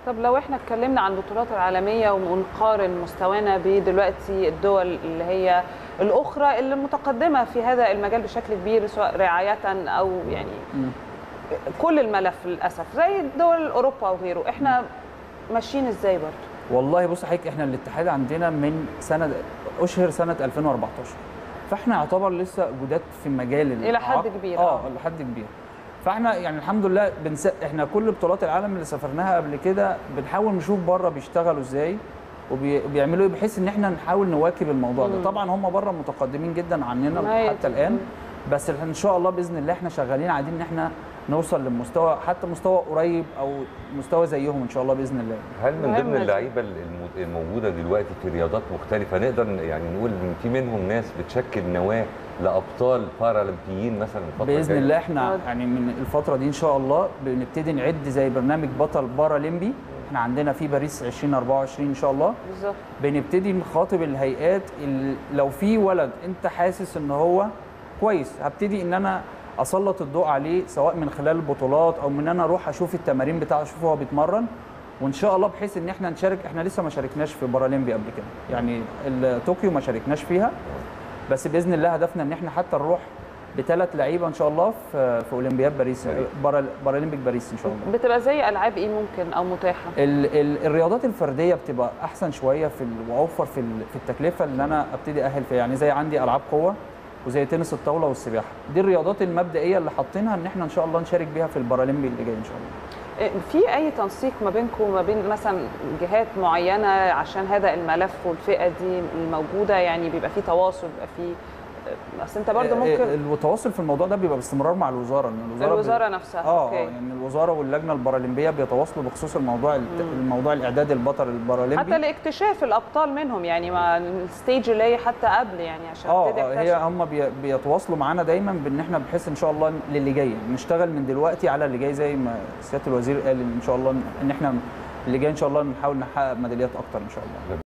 طب لو احنا اتكلمنا عن البطولات العالميه ونقارن مستوانا بدلوقتي الدول اللي هي الاخرى اللي متقدمه في هذا المجال بشكل كبير سواء رعايه او يعني مم. كل الملف للاسف زي دول اوروبا وغيره احنا ماشيين ازاي برضه والله بص حضرتك احنا الاتحاد عندنا من سنه اشهر سنه 2014 فاحنا يعتبر لسه جداد في مجال إلى حد الإعاقة. كبير، اه آه. لحد كبير فاحنا يعني الحمد لله بنس... احنا كل بطولات العالم اللي سافرناها قبل كده بنحاول نشوف بره بيشتغلوا ازاي وبي- وبيعملوا ايه بحيث ان احنا نحاول نواكب الموضوع مم. ده طبعا هم بره متقدمين جدا عننا ما حتى الان بس ان شاء الله باذن الله احنا شغالين عايزين ان احنا نوصل لمستوى حتى مستوى قريب او مستوى زيهم ان شاء الله باذن الله هل من مهمة ضمن دي. اللعيبه الم- الموجوده دلوقتي في رياضات مختلفه نقدر يعني نقول ان في منهم ناس بتشكل نواه لابطال بارالمبيين مثلا الفتره باذن الجاية؟ الله احنا آه. يعني من الفتره دي ان شاء الله بنبتدي نعد زي برنامج بطل بارالمبي احنا عندنا في باريس 2024 ان شاء الله بالظبط بنبتدي نخاطب الهيئات ال- لو في ولد انت حاسس ان هو كويس هبتدي ان انا اسلط الضوء عليه سواء من خلال البطولات او من ان انا اروح اشوف التمارين بتاعه اشوف هو بيتمرن وان شاء الله بحيث ان احنا نشارك احنا لسه ما شاركناش في بارالمبي قبل كده يعني ال- طوكيو ما شاركناش فيها بس باذن الله هدفنا ان احنا حتى نروح بثلاث لعيبه ان شاء الله في في اولمبياد باريس بارال- بارالمبيك باريس ان شاء الله بتبقى زي العاب ايه ممكن او متاحه ال ال الرياضات الفرديه بتبقى احسن شويه في ال- واوفر في ال- في التكلفه ان انا ابتدي اهل فيها يعني زي عندي العاب قوه وزي تنس الطاوله والسباحه دي الرياضات المبدئيه اللي حاطينها ان احنا ان شاء الله نشارك بيها في البارالمبي اللي جاي ان شاء الله في اي تنسيق ما بينكم وما بين مثلا جهات معينه عشان هذا الملف والفئه دي الموجوده يعني بيبقى في تواصل بيبقى في اصل انت برضه آه، ممكن آه، التواصل في الموضوع ده بيبقى باستمرار مع الوزاره ان الوزاره ب- الوزاره نفسها اه اوكي آه، يعني الوزاره واللجنه البارالمبيه بيتواصلوا بخصوص الموضوع الت- الموضوع الاعداد البطل البارالمبي حتى لاكتشاف الابطال منهم يعني ما الستيج اللي هي حتى قبل يعني عشان اه ابتدي آه، هي اكتشف هم بي- بيتواصلوا معانا دايما بان احنا بحيث ان شاء الله للي جاي نشتغل من دلوقتي على اللي جاي زي ما سياده الوزير قال ان شاء الله ان احنا اللي جاي ان شاء الله نحاول نحقق ميداليات اكتر ان شاء الله